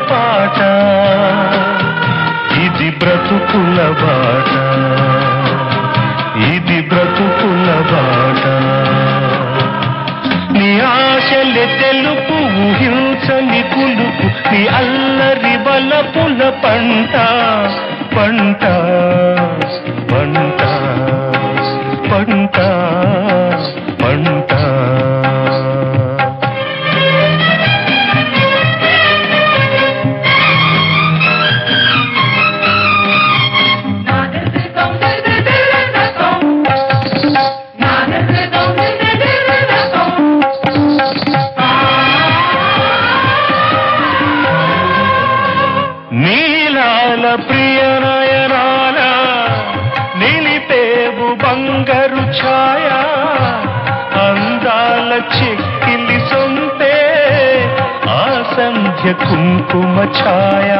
పాట ఇది బ్రతుకుల బాట ఇది బ్రతుకుల బాట నీ ఆశలే తెలుపు ఊహించని కులుపు నీ అల్లరి బలపుల పంట పంట పంట పంట పంట నీలాల ప్రియ నయనాల నిలిపేవు బంగారు ఛాయ అందాల చెక్కిలి సొంతే ఆ సంధ్య కుంకుమ ఛాయ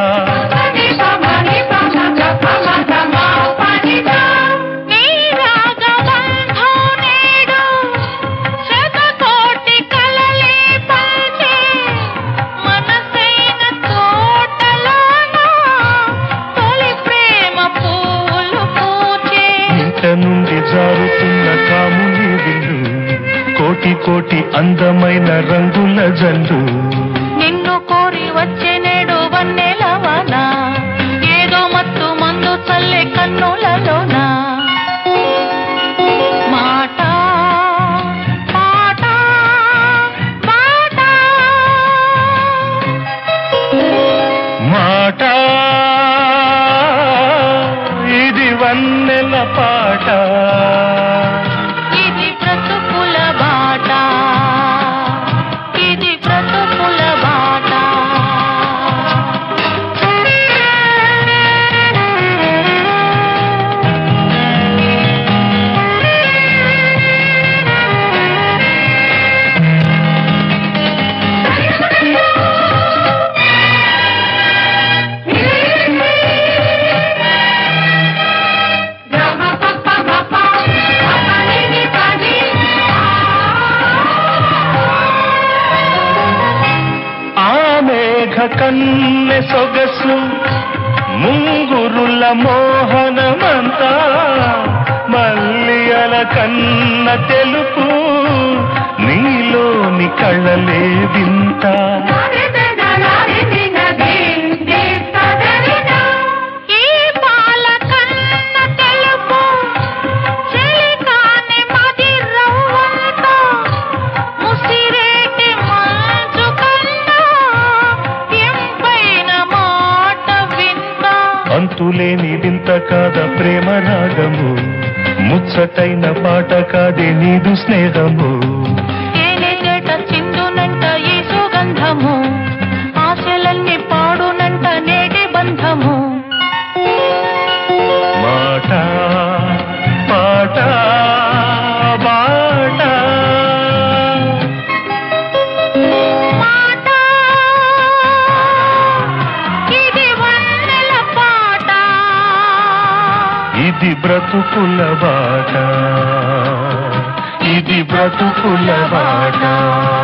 నీ రాగబంధం నేడు శతకోటి కలలే పంచే మనసైన తోటలోన తొలి ప్రేమ పూలు పూచే ఇంట నుండి జారుతున్న కాముని విల్లు కోటి కోటి అందమైన రంగుల జల్లు నిన్ను కోరి వచ్చే నేడు వన్నెలవన ఏదో మత్తు మందు చల్లే కన్నులలోన మాట పాట పాట మాట ఇది వన్నెల పాట ఇది బ్రతుకుల బాట ఇది బ్రతుకుల బాట ఆ మేఘ కన్నె సొగసు ముంగురుల మోహనమంతా మల్లియల కన్న తెలుపు నీలోని కళ్ళలే వింత ఈ పాల కన్న తెలుపు చెలికాని మది రవ్వంత ముసిరేటి మంచు కన్నా ఎంపైన మాట వింత అంతులేని వింత కాద ప్రేమ రాగము ముచ్చటైన పాట కాదే నీదు స్నేహము తేనె చేట చిందునంట ఈ సుగంధము ఆశలన్నీ పాడునంట నేటి బంధము మాట పాట బాట మాట ఇది వన్నెల పాట ఇది బ్రతుకుల బాట ఇది బ్రతుకుల బాట